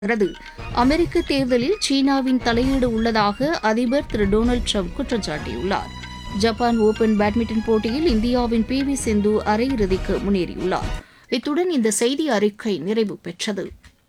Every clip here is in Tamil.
வருகிறது அமெரிக்க தேர்தலில் சீனாவின் தலையீடு உள்ளதாக அதிபர் திரு டொனால்டு ட்ரம்ப் குற்றம் சாட்டியுள்ளார் ஜப்பான் ஓபன் பேட்மிண்டன் போட்டியில் இந்தியாவின் பி வி சிந்து அரையிறுதிக்கு முன்னேறியுள்ளார் இத்துடன் இந்த செய்தி அறிக்கை நிறைவு பெற்றது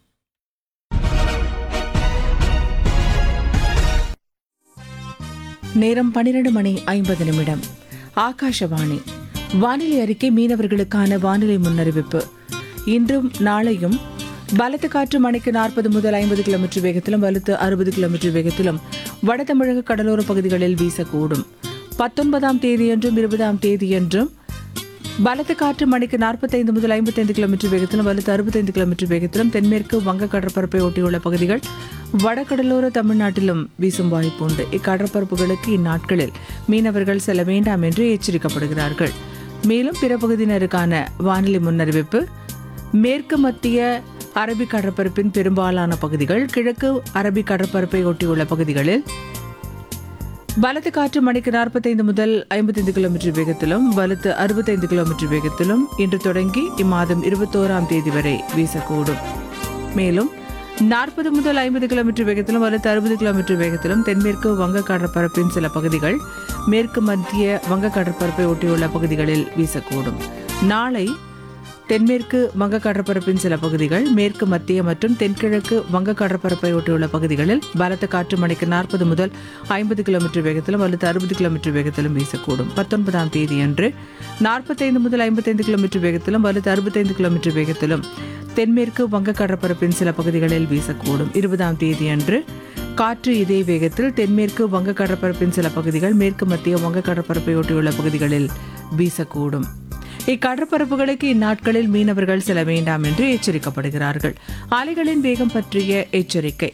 நேரம் பன்னிரண்டு மணி ஐம்பது நிமிடம் ஆகாஷவாணி வானிலை அறிக்கை மீனவர்களுக்கான வானிலை முன்னறிவிப்பு இன்றும் நாளையும் பலத்த காற்று மணிக்கு நாற்பது முதல் ஐம்பது கிலோமீட்டர் வேகத்திலும் வலுத்து அறுபது கிலோமீட்டர் வேகத்திலும் வட தமிழக கடலோர பகுதிகளில் வீசக்கூடும் பத்தொன்பதாம் தேதியன்றும் இருபதாம் தேதியன்றும் பலத்த காற்று மணிக்கு நாற்பத்தைந்து முதல் ஐம்பத்தைந்து கிலோமீட்டர் வேகத்திலும் வலுத்து அறுபத்தைந்து கிலோமீட்டர் வேகத்திலும் தென்மேற்கு வங்க கடற்பரப்பை ஒட்டியுள்ள பகுதிகள் வடகடலோர தமிழ்நாட்டிலும் வீசும் வாய்ப்பு உண்டு இக்கடற்பரப்புகளுக்கு இந்நாட்களில் மீனவர்கள் செல்ல வேண்டாம் என்று எச்சரிக்கப்படுகிறார்கள் மேலும் பிற பகுதியினருக்கான வானிலை முன்னறிவிப்பு மேற்கு மத்திய அரபிக் கடற்பரப்பின் பெரும்பாலான பகுதிகள் கிழக்கு அரபிக் கடற்பரப்பை ஒட்டியுள்ள பகுதிகளில் பலத்த காற்று மணிக்கு நாற்பத்தைந்து முதல் ஐம்பத்தைந்து கிலோமீட்டர் வேகத்திலும் வலுத்து அறுபத்தைந்து கிலோமீட்டர் வேகத்திலும் இன்று தொடங்கி இம்மாதம் இருபத்தோராம் தேதி வரை வீசக்கூடும் மேலும் நாற்பது முதல் ஐம்பது கிலோமீட்டர் வேகத்திலும் வலுத்து அறுபது கிலோமீட்டர் வேகத்திலும் தென்மேற்கு வங்க கடற்பரப்பின் சில பகுதிகள் மேற்கு மத்திய வங்க கடற்பரப்பை ஒட்டியுள்ள பகுதிகளில் வீசக்கூடும் நாளை தென்மேற்கு வங்க கடற்பரப்பின் சில பகுதிகள் மேற்கு மத்திய மற்றும் தென்கிழக்கு வங்க கடற்பரப்பை ஒட்டியுள்ள பகுதிகளில் பலத்த காற்று மணிக்கு நாற்பது முதல் ஐம்பது கிலோமீட்டர் வேகத்திலும் அல்லது அறுபது கிலோமீட்டர் வேகத்திலும் வீசக்கூடும் பத்தொன்பதாம் தேதியன்று நாற்பத்தைந்து முதல் ஐம்பத்தைந்து கிலோமீட்டர் வேகத்திலும் அல்லது அறுபத்தைந்து கிலோமீட்டர் வேகத்திலும் தென்மேற்கு வங்க கடற்பரப்பின் சில பகுதிகளில் வீசக்கூடும் இருபதாம் தேதியன்று காற்று இதே வேகத்தில் தென்மேற்கு வங்க கடற்பரப்பின் சில பகுதிகள் மேற்கு மத்திய வங்க கடற்பரப்பை ஒட்டியுள்ள பகுதிகளில் வீசக்கூடும் இக்கடற்பரப்புகளுக்கு இந்நாட்களில் மீனவர்கள் செல்ல வேண்டாம் என்று எச்சரிக்கப்படுகிறார்கள் அலைகளின் வேகம் பற்றிய எச்சரிக்கை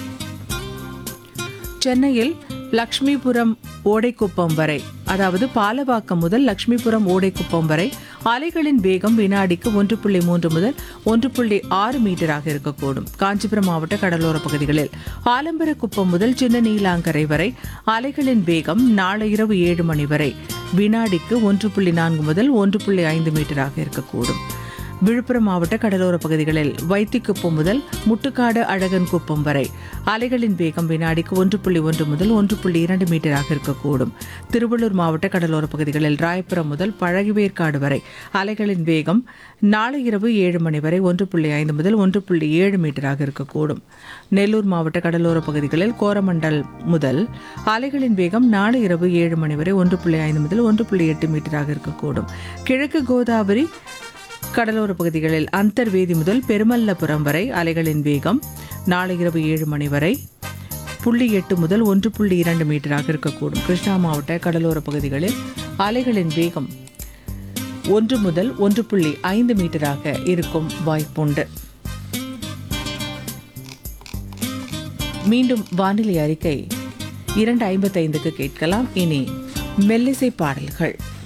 சென்னையில் லக்ஷ்மிபுரம் ஓடைக்குப்பம் வரை அதாவது பாலவாக்கம் முதல் லக்ஷ்மிபுரம் ஓடைக்குப்பம் வரை அலைகளின் வேகம் வினாடிக்கு ஒன்று புள்ளி மூன்று முதல் ஒன்று புள்ளி ஆறு மீட்டராக இருக்கக்கூடும் காஞ்சிபுரம் மாவட்ட கடலோர பகுதிகளில் ஆலம்பரக்குப்பம் முதல் சின்ன நீலாங்கரை வரை அலைகளின் வேகம் நாளை இரவு ஏழு மணி வரை வினாடிக்கு ஒன்று புள்ளி நான்கு முதல் ஒன்று புள்ளி ஐந்து மீட்டராக இருக்கக்கூடும் விழுப்புரம் மாவட்ட கடலோர பகுதிகளில் வைத்திக்குப்பம் முதல் முட்டுக்காடு அழகன் குப்பம் வரை அலைகளின் வேகம் வினாடிக்கு ஒன்று புள்ளி ஒன்று முதல் ஒன்று புள்ளி இரண்டு மீட்டராக இருக்கக்கூடும் திருவள்ளூர் மாவட்ட கடலோர பகுதிகளில் ராயபுரம் முதல் பழகுவேற்காடு வரை அலைகளின் வேகம் நாளை இரவு ஏழு மணி வரை ஒன்று புள்ளி ஐந்து முதல் ஒன்று புள்ளி ஏழு மீட்டராக இருக்கக்கூடும் நெல்லூர் மாவட்ட கடலோர பகுதிகளில் கோரமண்டல் முதல் அலைகளின் வேகம் நாளை இரவு ஏழு மணி வரை ஒன்று புள்ளி ஐந்து முதல் ஒன்று புள்ளி எட்டு மீட்டராக இருக்கக்கூடும் கிழக்கு கோதாவரி கடலோர பகுதிகளில் அந்தர்வேதி முதல் பெருமல்லபுரம் வரை அலைகளின் வேகம் நாளை இரவு ஏழு மணி வரை புள்ளி எட்டு முதல் ஒன்று புள்ளி இரண்டு மீட்டராக இருக்கக்கூடும் கிருஷ்ணா மாவட்ட கடலோர பகுதிகளில் அலைகளின் வேகம் ஒன்று முதல் ஒன்று புள்ளி ஐந்து மீட்டராக இருக்கும் வாய்ப்புண்டு மீண்டும் வானிலை அறிக்கை இரண்டு ஐம்பத்தைந்துக்கு கேட்கலாம் இனி மெல்லிசை பாடல்கள்